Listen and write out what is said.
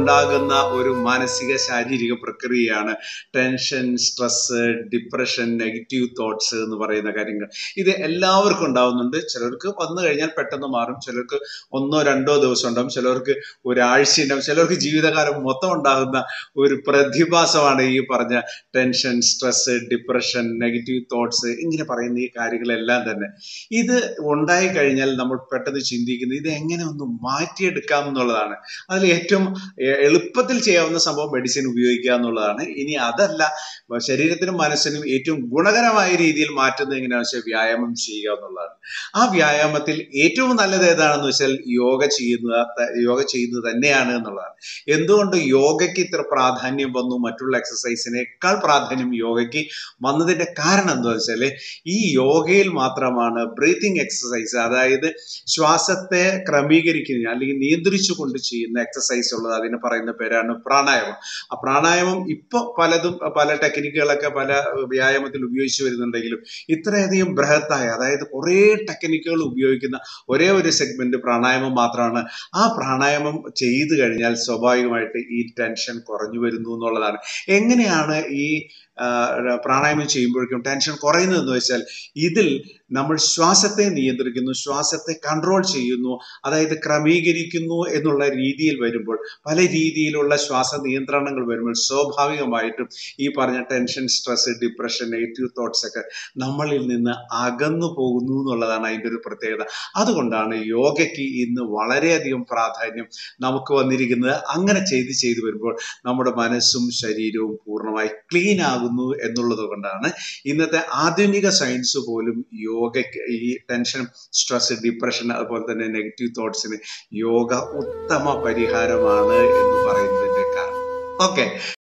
ഉണ്ടാകുന്ന ഒരു മാനസിക ശാരീരിക പ്രക്രിയയാണ് tension stress depression negative thoughts എന്ന് പറയുന്ന കാര്യങ്ങൾ ഇത് എല്ലാവർക്കും ഉണ്ടാവുന്നുണ്ട് ചിലർക്ക് വന്നു കഴിഞ്ഞാൽ പെട്ടെന്ന് മാറും ചിലർക്ക് ഒന്നോ രണ്ടോ ദിവസം ഉണ്ടാവും ചിലർക്ക് ഒരാഴ്ച ഉണ്ടാവും ചിലർക്ക് ജീവിതകാലം മൊത്തം ഉണ്ടാകുന്ന ഒരു പ്രതിഭാസമാണ് ഈ പറഞ്ഞ tension stress depression negative thoughts ഇങ്ങനെ പറയുന്ന ഈ കാര്യങ്ങളെല്ലാം തന്നെ ഇത് ഉണ്ടായി കഴിഞ്ഞാൽ നമ്മൾ പെട്ടെന്ന് ചിന്തിക്കുന്നത് ഇത് എങ്ങനെ ഒന്ന് മാറ്റിയെടുക്കാം എന്നുള്ളതാണ് അതിൽ ഏറ്റവും എ- എളുപ്പത്തിൽ ചെയ്യാവുന്ന സംഭവം മെഡിസിൻ ഉപയോഗിക്കുക എന്നുള്ളതാണ് ഇനി അതല്ല ശരീരത്തിനും മനസ്സിനും ഏറ്റവും ഗുണകരമായ രീതിയിൽ മാറ്റുന്നത് എങ്ങനെയാണെന്ന് വെച്ചാൽ വ്യായാമം ചെയ്യുക എന്നുള്ളതാണ് ആ വ്യായാമത്തിൽ ഏറ്റവും നല്ലത് ഏതാണെന്ന് വെച്ചാൽ യോഗ ചെയ്യുന്നത് ത- യോഗ ചെയ്യുന്നത് തന്നെയാണ് എന്നുള്ളതാണ് എന്തുകൊണ്ട് യോഗയ്ക്ക് ഇത്ര പ്രാധാന്യം വന്നു മറ്റുള്ള എക്സസൈസിനേക്കാൾ പ്രാധാന്യം യോഗയ്ക്ക് വന്നതിന്റെ കാരണം എന്താ വെച്ചാൽ ഈ യോഗയിൽ മാത്രമാണ് ബ്രീത്തിങ് എക്സസൈസ് അതായത് ശ്വാസത്തെ ക്രമീകരിക്കുന്ന അല്ലെങ്കിൽ നിയന്ത്രിച്ചു കൊണ്ട് ചെയ്യുന്ന എക്സസൈസ് ഉള്ളത് അതിന് പറയുന്ന പേരാണ് പ്രാണായാമം ആ പ്രാണായാമം ഇപ്പൊ പലതും പല ടെക്നിക്കുകളൊക്കെ പല വ്യായാമത്തിൽ ഉപയോഗിച്ചു വരുന്നുണ്ടെങ്കിലും ഇത്രയധികം ബൃഹത്തായ അതായത് കുറേ ടെക്നിക്കുകൾ ഉപയോഗിക്കുന്ന ഒരേ ഒരു സെഗ്മെന്റ് പ്രാണായാമം മാത്രമാണ് ആ പ്രാണായാമം ചെയ്തു കഴിഞ്ഞാൽ സ്വാഭാവികമായിട്ട് ഈ ടെൻഷൻ കുറഞ്ഞു വരുന്നു എന്നുള്ളതാണ് എങ്ങനെയാണ് ഈ ആ, പ്രാണായാമം ചെയ്യുമ്പോഴേക്കും ടെൻഷൻ കുറയുന്നതെന്ന് വെച്ചാൽ ഇതിൽ നമ്മൾ ശ്വാസത്തെ നിയന്ത്രിക്കുന്നു ശ്വാസത്തെ കൺട്രോൾ ചെയ്യുന്നു അതായത് ക്രമീകരിക്കുന്നു എന്നുള്ള രീതിയിൽ വരുമ്പോൾ പല രീതിയിലുള്ള ശ്വാസ നിയന്ത്രണങ്ങൾ വരുമ്പോൾ സ്വാഭാവികമായിട്ടും ഈ പറഞ്ഞ tension stress depression negative thoughts ഒക്കെ നമ്മളിൽ നിന്ന് അകന്നു പോകുന്നു എന്നുള്ളതാണ് അതിൻ്റെ ഒരു പ്രത്യേകത അതുകൊണ്ടാണ് യോഗയ്ക്ക് ഇന്ന് വളരെയധികം പ്രാധാന്യം നമുക്ക് വന്നിരിക്കുന്നത് അങ്ങനെ ചെയ്ത് ചെയ്ത് വരുമ്പോൾ നമ്മുടെ മനസ്സും ശരീരവും പൂർണ്ണമായി ക്ലീൻ ആകുന്നു എന്നുള്ളത് കൊണ്ടാണ് ഇന്നത്തെ ആധുനിക സയൻസ് പോലും യോഗയ്ക്ക് ഈ ടെൻഷൻ സ്ട്രെസ് ഡിപ്രഷൻ അതുപോലെ തന്നെ നെഗറ്റീവ് തോട്ട്സിന് യോഗ ഉത്തമ പരിഹാരമാണ് എന്ന് പറയുന്നതിന്റെ കാരണം ഓക്കെ